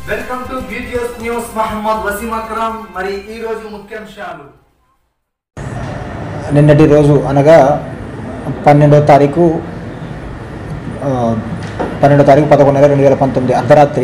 welcome to beauteous news Mohammed Waseem Akram మరి ఈ రోజు ముఖ్యాంశాలు నిన్నటి రోజు అనగా పన్నెండో తారీఖు ఆ, పన్నెండో తారీఖు పదకొండు నెల రెండు వేల పంతొమ్మిది అర్ధరాత్రి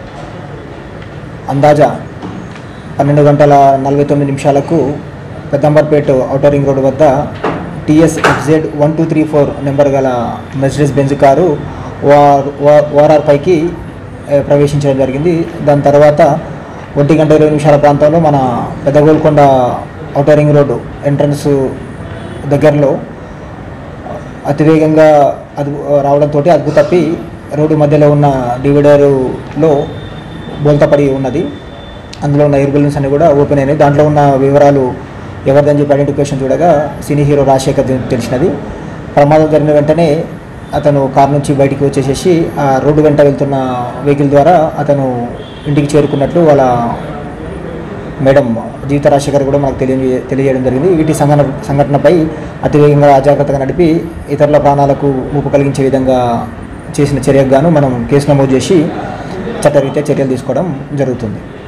అందాజా పన్నెండు గంటల నలభై తొమ్మిది నిమిషాలకు పెద్దంబర్పేట ఔటర్ రింగ్ రోడ్డు వద్ద TS FZ one two three four number గల మెర్సిడెస్ బెంజ్ కారు వార్ ఓఆర్ఆర్ పైకి ఏ, ప్రవేశించడం జరిగింది దాని తర్వాత ఒంటి గంట ఇరవై నిమిషాల ప్రాంతంలో మన పెద్ద Golconda outer ring road entrance దగ్గరలో అతివేగంగా అదుపు రావడంతో అదుపు తప్పి రోడ్డు మధ్యలో ఉన్న డివైడరులో బోల్తపడి ఉన్నది అందులో ఉన్న ఎయిర్ బెలూన్స్ అన్ని కూడా ఓపెన్ అయినాయి దాంట్లో ఉన్న వివరాలు ఎవరిదని చెప్పి ఐడెంటిఫికేషన్ చూడగా సినీ హీరో రాజశేఖర్ తె- తెలిసినది ప్రమాదం జరిగిన వెంటనే అతను కార్ నుంచి బయటికి వచ్చేసేసి ఆ రోడ్డు వెంట వెళ్తున్న వెహికల్ ద్వారా అతను ఇంటికి చేరుకున్నట్లు వాళ్ళ మేడం జీవిత రాజశేఖర్ కూడా మనకు తెలియ తెలియజేయడం జరిగింది వీటి సంఘటన సంఘటనపై అతివేగంగా అజాగ్రత్తగా నడిపి ఇతరుల ప్రాణాలకు ముప్పు కలిగించే విధంగా చేసిన చర్యకు గాను మనం కేసు నమోదు చేసి చట్టరీత్యా చర్యలు తీసుకోవడం జరుగుతుంది